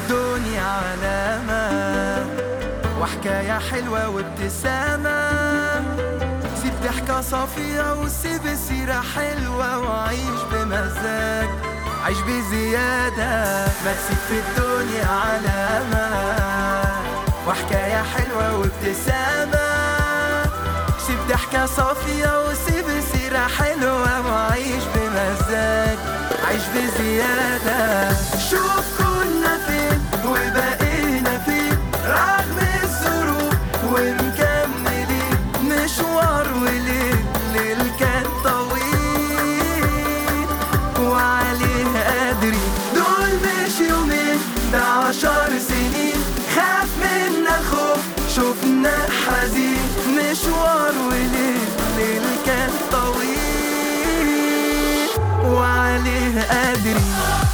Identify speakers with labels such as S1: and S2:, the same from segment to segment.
S1: الدنيا علامة وحكاية حلوة وابتسامة سيب ضحكة صافية وسيب سيرة حلوة وعيش بمزاج عيش بزيادة ما تسيب في الدنيا علامة وحكاية حلوة وابتسامة سيب ضحكة صافية وسيب سيرة حلوة وعيش بمزاج عيش بزيادة شوف كنا فين وبقينا فين رغم الظروف ومكملين مشوار وليل ليل كان طويل وعليه قادرين دول مش يومين ده عشر سنين خاف منا خوف شفنا حزين مشوار وليل ليل كان طويل وعليه قادرين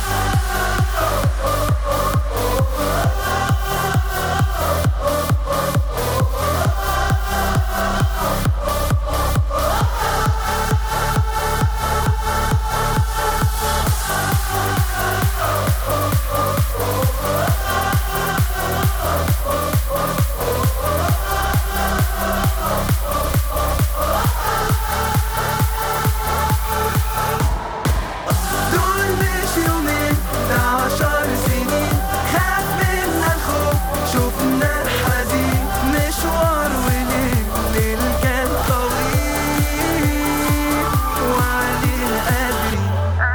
S1: دول مش يومين ده عشر سنين خاف منا الخوف شفنا الحزين مشوار وليل ليل كان طويل وعليه قادرين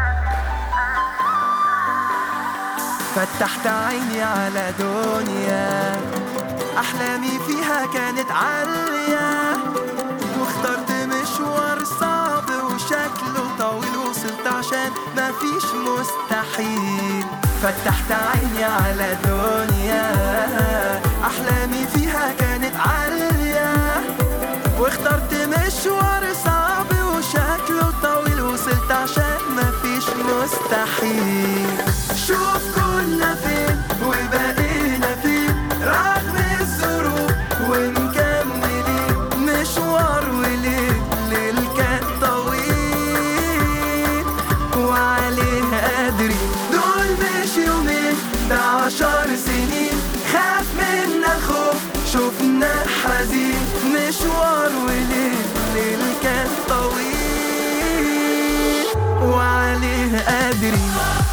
S1: فتحت عيني على دنيا أحلامي فيها كانت عالية واخترت مشوار صعب وشكله طويل وصلت عشان مفيش مستحيل فتحت عيني على دنيا أحلامي فيها كانت عالية واخترت مشوار صعب وشكله طويل وصلت عشان مفيش مستحيل شوف كنا فين وبقينا فين رغم الظروف ومكملين مشوار وليل ليل كان طويل وعليه قادرين دول مش يومين ده عشر سنين خاف منا الخوف شفنا حزين مشوار وليل ليل كان طويل وعليه قادرين